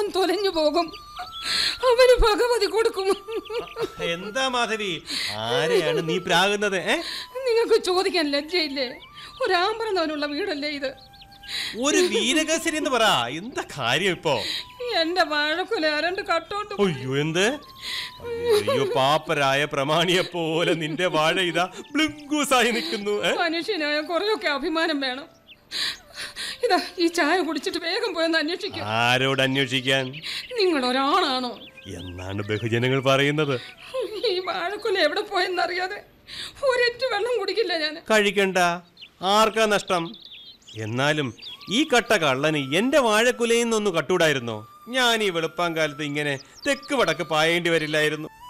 അവൻ തൊലഞ്ഞു പോകും അവന് ഭഗവതി കൊടുക്കും എന്താ മാധവി ആരെയാണ് നീ പ്രാകുന്നത് ഏ നിങ്ങൾക്ക് ചോദിക്കാൻ ലജ്ജയില്ലേ ഒരാമ്പറന്നവനുള്ള വീടല്ലേ ഇത് ഒരു വീരകസരി എന്ന് പറ എന്താ കാര്യം ഇപ്പോ എന്റെ വാഴക്കുല അരണ്ട് കട്ടോണ്ട് അയ്യോ എന്ത് അയ്യോ പാപ്പരായ പ്രമാണിയെ പോലെ നിന്റെ വാഴ ഇതാ ബ്ലിങ്കൂസായി നിൽക്കുന്നു ഏ? മനുഷ്യനായ കുറെയൊക്കെ അഭിമാനം വേണം ഇതാ ഈ ചായ കുടിച്ചിട്ട് വേഗം പോയെന്ന് അന്വേഷിക്കും ആരോട് അന്വേഷിക്കാൻ നിങ്ങൾ ഒരാളാണോ എന്നാണ് ബഹുജനങ്ങൾ പറയുന്നത് ഈ വാഴക്കുല എവിടെ പോയെന്നറിയാതെ ഒരൊറ്റ വെള്ളം കുടിക്കില്ല ഞാൻ കഴിക്കണ്ട ആർക്കാ നഷ്ടം എന്നാലും ഈ കട്ട കള്ളന് എന്റെ വാഴക്കുലയിൽ നിന്നൊന്ന് കട്ടൂടായിരുന്നോ ഞാൻ ഈ വെളുപ്പാൻ കാലത്ത് ഇങ്ങനെ തെക്ക് വടക്ക് പായേണ്ടി വരില്ലായിരുന്നു